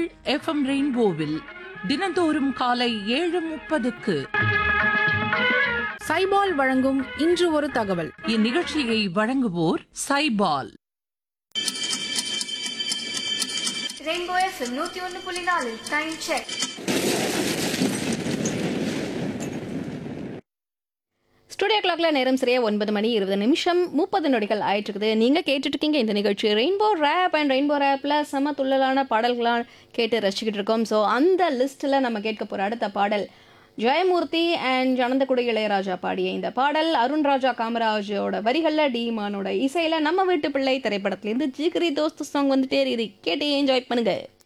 FM ரெயின்போவில் தினந்தோறும் காலை ஏழு முப்பதுக்கு சைபால் வழங்கும் இன்று ஒரு தகவல் இந்நிகழ்ச்சியை வழங்குவோர் சைபால் ரெயின்போ எஃப்எம் நூத்தி ஒன்று புள்ளி நாலு டைம் செக் ஸ்டுடியோ கிளாக்ல நேரம் சரியா ஒன்பது மணி இருபது நிமிஷம் முப்பது நொடிகள் ஆயிட்டு இருக்குது நீங்க கேட்டுட்டு இருக்கீங்க இந்த நிகழ்ச்சி ரெயின்போ ரேப் அண்ட் ரெயின்போ ரேப்ல செம துள்ளலான பாடல்களாம் கேட்டு ரசிச்சுக்கிட்டு இருக்கோம் ஸோ அந்த லிஸ்ட்ல நம்ம கேட்க போற அடுத்த பாடல் ஜெயமூர்த்தி அண்ட் அனந்தகுடி இளையராஜா பாடிய இந்த பாடல் அருண்ராஜா காமராஜோட வரிகள்ல டீமானோட இசையில நம்ம வீட்டு பிள்ளை திரைப்படத்திலேருந்து ஜிகிரி தோஸ்து சாங் வந்துட்டே இருக்குது கேட்டு என்ஜாய் பண்ணுங்க